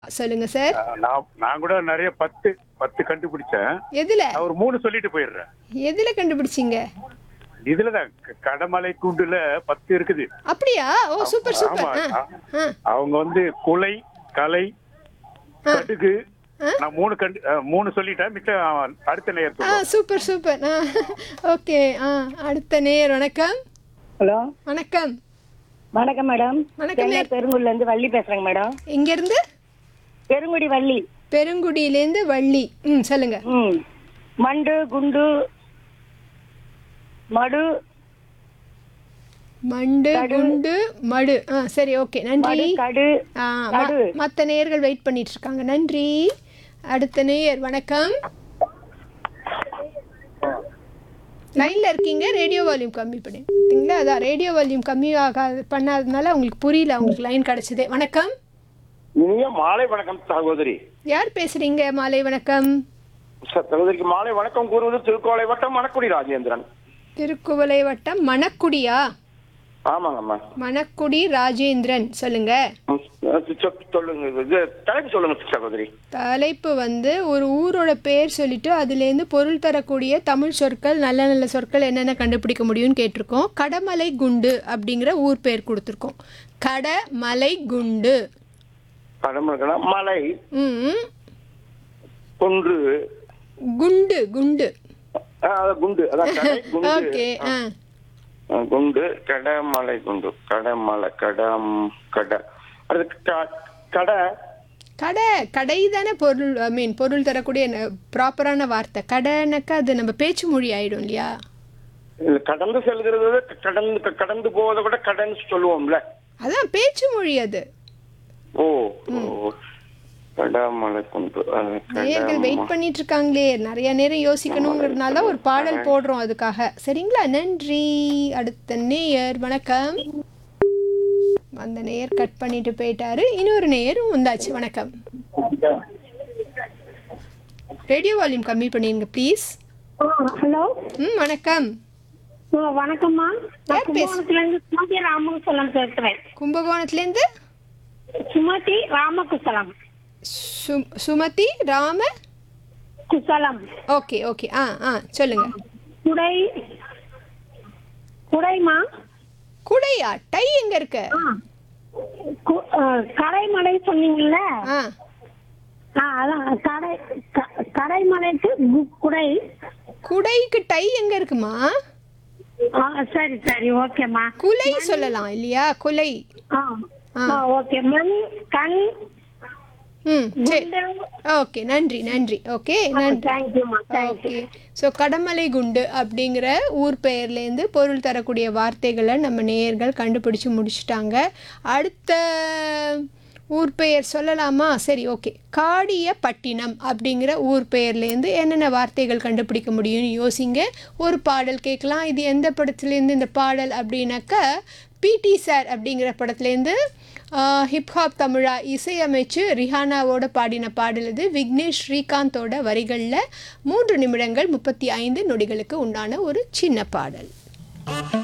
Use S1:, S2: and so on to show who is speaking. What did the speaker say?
S1: சொல்லுங்க சார்
S2: நான் நான் கூட நிறைய பத்து பத்து கண்டுபிடிச்சேன்
S1: எதுல
S2: நான் ஒரு மூணு சொல்லிட்டு போயிடுறேன்
S1: எதுல கண்டுபிடிச்சீங்க
S2: இதுலதான் க- கடமலை கூண்டுல பத்து இருக்குது
S1: அப்படியா ஓ சூப்பர் சூப்பர்
S2: ஆமா.
S1: ஆ ஆ
S2: அவங்க வந்து குலை கலை
S1: ஆ.
S2: கடுகு நான் மூணு கண்டு அஹ், மூணு சொல்லிட்டேன் மிச்சம் அவன் அடுத்த நேயர்
S1: ஆ
S2: சொல்லுவான்.
S1: சூப்பர் சூப்பர் ஆ ஓகே ஆ அடுத்த நேயர் வணக்கம்
S3: ஹலோ
S1: வணக்கம்
S3: வணக்கம் மேடம்
S1: வணக்கம்
S3: சென்னை
S1: மேம்.
S3: பெருங்குடில இருந்து வள்ளி பேசுறேங்க மேடம்
S1: இங்கிருந்து
S3: பெருங்குடி வள்ளி
S1: பெருங்குடியிலேருந்து வள்ளி ம் சொல்லுங்க
S3: ம் மண்டு குண்டு மடு
S1: மண்டு குண்டு மடு ஆ சரி ஓகே
S3: மடு
S1: நன்றி
S3: கடு
S1: ஆ
S3: கடு.
S1: மற்ற நேயர்கள் வெயிட் பண்ணிட்டு இருக்காங்க நன்றி அடுத்த நேயர் வணக்கம் லைன்ல இருக்கீங்க ரேடியோ வால்யூம் கம்மி பண்ணி பார்த்தீங்களா அதான் ரேடியோ வால்யூம் கம்மி ஆகாது பண்ணாததுனால உங்களுக்கு புரியல உங்களுக்கு லைன் கிடைச்சதே வணக்கம்
S4: இனிய மாலை வணக்கம் சகோதரி
S1: யார் பேசுறீங்க மாலை வணக்கம்
S4: ச- சகோதரிக்கு மாலை வணக்கம் கூறுவது திருக்கோளை வட்டம் மணக்குடி ராஜேந்திரன்
S1: திருக்குவளை வட்டம் மணக்குடியா
S4: ஆமாங்கம்மா
S1: மணக்குடி ராஜேந்திரன் சொல்லுங்க
S4: ம், சொ- சொல்லுங்க இது தலைப்பு சொல்லுங்க சகோதரி
S1: தலைப்பு வந்து ஒரு ஊரோட பேர் சொல்லிட்டு அதுலேருந்து பொருள் தரக்கூடிய தமிழ் சொற்கள் நல்ல நல்ல சொற்கள் என்னென்ன கண்டுபிடிக்க முடியும்னு கேட்டிருக்கோம் கடமலை குண்டு அப்படிங்கிற ஊர் பேர் கொடுத்துருக்கோம் கடமலை குண்டு
S4: கடமல்களா மலை
S1: ம்
S4: குன்று
S1: குண்டு குண்டு
S4: ஆ, அது குண்டு அதான் கடை குண்டு
S1: ஓகே ஆ
S4: ஆ, குண்டு கடமலை குண்டு கடமலை கடம் கட அடுத்து க- கடை
S1: கடை கடை தானே பொருள் ஐ மீன் பொருள் தரக்கூடிய ப்ராப்பரான வார்த்தை கடைனாக்கா அது நம்ம பேச்சு மொழி ஆயிடும் இல்லையா
S4: இல்ல, கடந்து செல்கிறது விட கடந்து கடந்து போவதை விட கடன் சொல்லுவோம்ல
S1: அதான் பேச்சு மொழி அது
S4: ஓ ஓ. கடமலை குண்டு ஆ,
S1: நேயர்கள்
S4: கடம-
S1: வெயிட் பண்ணிட்டு இருக்காங்களே நிறைய நேரம் யோசிக்கணுங்கிறதுனால ஒரு பாடல் போடுறோம் அதுக்காக சரிங்களா நன்றி அடுத்த நேயர் வணக்கம் அந்த நேயர் கட் பண்ணிட்டு போயிட்டாரு இன்னொரு நேயரும் வந்தாச்சு வணக்கம் ரேடியோ வால்யூம் கம்மி பண்ணிருங்க ப்ளீஸ்
S3: ஹலோ
S1: ம் வணக்கம்
S3: வணக்கம்மா
S1: யார் பேசு-
S3: கும்பகோணத்துல இருந்து சுமதி ராமகுசலம் பேசுறேன்
S1: கும்பகோணத்துலேருந்து
S3: சுமதி ராமகுசலம்
S1: சு சுமதி ராம
S3: குசலம்
S1: ஓகே ஓகே ஆ ஆ சொல்லுங்க
S3: குடை குடைமா
S1: குடையா டை எங்க இருக்கு
S3: கு- ஆ, கடைமலை சொன்னீங்கல்ல
S1: ஆ
S3: ஆ, அதான் கடை க- கடைமலைக்கு கு- குடை
S1: குடைக்கு டை எங்க இருக்குமா
S3: ஆ, சரி சரி ஓகேம்மா
S1: குலை சொல்லலாம் இல்லையா குலை
S3: ஆ
S1: ஆ.
S3: ஆ, ஓகே மண் கண்
S1: ம் சரி
S3: குண்டு
S1: ஓகே நன்றி நன்றி ஓகே நன்றி
S3: தேங்க்யூம்மா தேங்க்யூ
S1: ஓகே ஸோ கடமலை குண்டு அப்படிங்கிற ஊர் பெயர்லேருந்து பொருள் தரக்கூடிய வார்த்தைகளை நம்ம நேயர்கள் கண்டுபிடிச்சு முடிச்சிட்டாங்க அடுத்த ஊர் பெயர் சொல்லலாமா சரி ஓகே காடியப்பட்டினம் அப்படிங்கிற ஊர் பெயர்லேருந்து என்னென்ன வார்த்தைகள் கண்டுபிடிக்க முடியும்னு யோசிங்க ஒரு பாடல் கேட்கலாம் இது எந்த படத்துலேருந்து இந்த பாடல் அப்படின்னாக்கா பிடி சார் அப்படிங்கிற படத்துலேருந்து ஹிப்ஹாப் தமிழா இசையமைச்சு ரிஹானாவோட பாடின பாடல் இது விக்னேஷ் ஸ்ரீகாந்தோட வரிகளில் மூன்று நிமிடங்கள் முப்பத்தி ஐந்து நொடிகளுக்கு உண்டான ஒரு சின்ன பாடல்